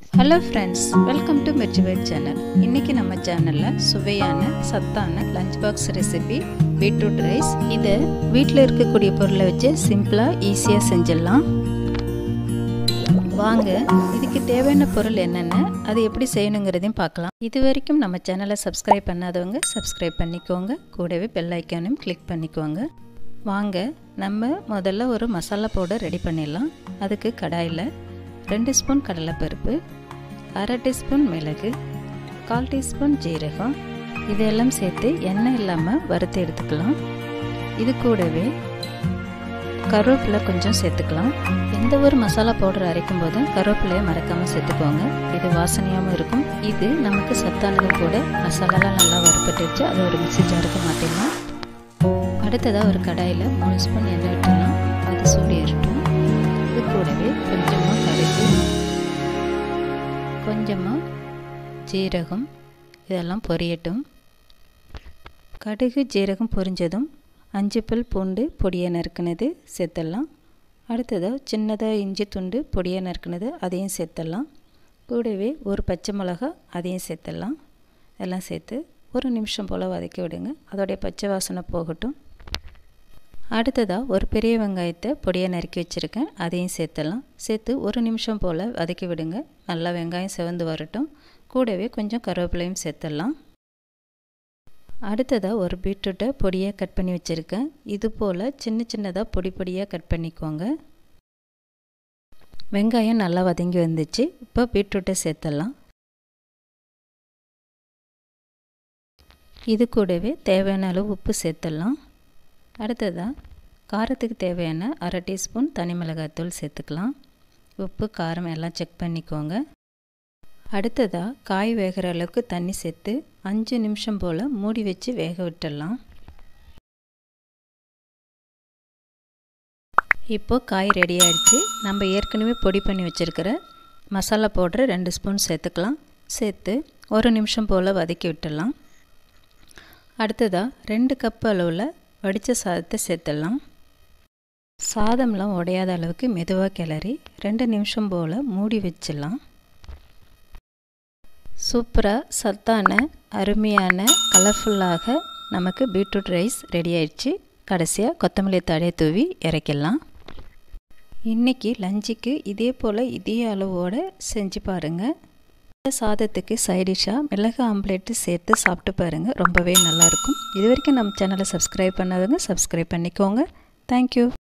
hello friends welcome to மிர்ச்சிவேட் channel இன்றைக்கி நம்ம சேனலில் சுவையான சத்தான lunch box recipe beetroot rice இதை வீட்டில் இருக்கக்கூடிய பொருளை வச்சு சிம்பிளாக ஈஸியாக செஞ்சிடலாம் வாங்க இதுக்கு தேவையான பொருள் என்னென்ன அது எப்படி செய்யணுங்கிறதையும் பார்க்கலாம் இது வரைக்கும் நம்ம சேனலை சப்ஸ்கிரைப் பண்ணாதவங்க சப்ஸ்கிரைப் பண்ணிக்கோங்க கூடவே பெல் ஐக்கானையும் கிளிக் பண்ணிக்கோங்க வாங்க நம்ம முதல்ல ஒரு மசாலா பவுடர் ரெடி பண்ணிடலாம் அதுக்கு கடாயில் ரெண்டு ஸ்பூன் கடலைப்பருப்பு அரை டீஸ்பூன் மிளகு கால் டீஸ்பூன் ஜீரகம் இதெல்லாம் சேர்த்து எண்ணெய் இல்லாமல் வறுத்து எடுத்துக்கலாம் இது கூடவே கருவேப்பிலை கொஞ்சம் சேர்த்துக்கலாம் எந்த ஒரு மசாலா பவுடர் அரைக்கும் போதும் கருவேப்பிலையை மறக்காமல் சேர்த்துக்கோங்க இது வாசனையாகவும் இருக்கும் இது நமக்கு சத்தானதும் கூட மசாலாலாம் நல்லா வறுப்பட்டுச்சு அதை ஒரு மிக்சி ஜாருக்கு மாற்றிடலாம் அடுத்ததாக ஒரு கடாயில் மூணு ஸ்பூன் எண்ணெய் விட்டுடலாம் அது சூடு ஏறட்டும் இது கூடவே கொஞ்சமாக கடுகு கொஞ்சமாக ஜீரகம் இதெல்லாம் பொரியட்டும் கடுகு ஜீரகம் பொரிஞ்சதும் அஞ்சு பல் பூண்டு பொடியை நறுக்குனது சேர்த்துடலாம் அடுத்ததாக சின்னதாக இஞ்சி துண்டு பொடியை நறுக்குனது அதையும் சேர்த்துடலாம் கூடவே ஒரு பச்சை மிளகா அதையும் சேர்த்துடலாம் எல்லாம் சேர்த்து ஒரு நிமிஷம் போல் வதக்கி விடுங்க அதோடைய பச்சை வாசனை போகட்டும் அடுத்ததாக ஒரு பெரிய வெங்காயத்தை பொடியை நறுக்கி வச்சுருக்கேன் அதையும் சேர்த்துடலாம் சேர்த்து ஒரு நிமிஷம் போல் வதக்கி விடுங்க நல்லா வெங்காயம் செவந்து வரட்டும் கூடவே கொஞ்சம் கருவேப்பிலையும் சேர்த்துடலாம் அடுத்ததாக ஒரு பீட்ரூட்டை பொடியாக கட் பண்ணி வச்சுருக்கேன் இது போல் சின்ன சின்னதாக பொடி பொடியாக கட் பண்ணிக்கோங்க வெங்காயம் நல்லா வதங்கி வந்துச்சு இப்போ பீட்ரூட்டை சேர்த்துடலாம் இது கூடவே தேவையான அளவு உப்பு சேர்த்துடலாம் அடுத்ததாக காரத்துக்கு தேவையான அரை டீஸ்பூன் தனி மிளகாய்த்தூள் சேர்த்துக்கலாம் உப்பு காரம் எல்லாம் செக் பண்ணிக்கோங்க அடுத்ததாக காய் வேகிற அளவுக்கு தண்ணி சேர்த்து அஞ்சு நிமிஷம் போல் மூடி வச்சு வேக விட்டுடலாம் இப்போது காய் ரெடி ஆகிடுச்சு நம்ம ஏற்கனவே பொடி பண்ணி வச்சுருக்கிற மசாலா பவுட்ரு ரெண்டு ஸ்பூன் சேர்த்துக்கலாம் சேர்த்து ஒரு நிமிஷம் போல் வதக்கி விட்டுடலாம் அடுத்ததாக ரெண்டு கப் அளவில் வடித்த சாதத்தை சேர்த்துடலாம் சாதம்லாம் உடையாத அளவுக்கு மெதுவாக கிளறி ரெண்டு நிமிஷம் போல் மூடி வச்சிடலாம் சூப்பராக சத்தான அருமையான கலர்ஃபுல்லாக நமக்கு பீட்ரூட் ரைஸ் ரெடி ஆயிடுச்சு கடைசியாக கொத்தமல்லி தழையை தூவி இறக்கிடலாம் இன்றைக்கி லஞ்சுக்கு இதே போல் இதே அளவோடு செஞ்சு பாருங்கள் சாதத்துக்கு சைடிஷாக மிளகு ஆம்லேட்டு சேர்த்து சாப்பிட்டு பாருங்கள் ரொம்பவே நல்லாயிருக்கும் இது வரைக்கும் நம்ம சேனலை சப்ஸ்கிரைப் பண்ணாதவங்க சப்ஸ்கிரைப் பண்ணிக்கோங்க தேங்க்யூ